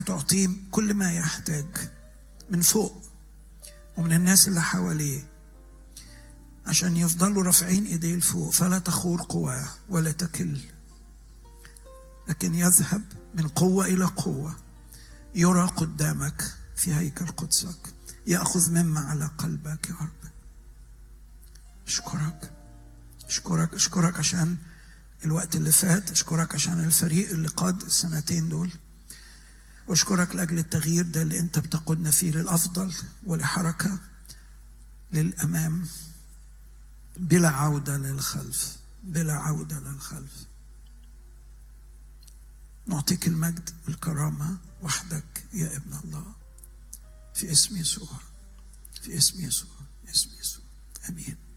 تعطيه كل ما يحتاج من فوق ومن الناس اللي حواليه عشان يفضلوا رافعين ايديه لفوق فلا تخور قواه ولا تكل لكن يذهب من قوة إلى قوة يرى قدامك في هيكل قدسك يأخذ مما على قلبك يا رب أشكرك أشكرك أشكرك عشان الوقت اللي فات أشكرك عشان الفريق اللي قاد السنتين دول وأشكرك لأجل التغيير ده اللي أنت بتقودنا فيه للأفضل ولحركة للأمام بلا عودة للخلف بلا عودة للخلف نعطيك المجد والكرامة وحدك يا ابن الله في اسم يسوع في اسم يسوع في اسم يسوع امين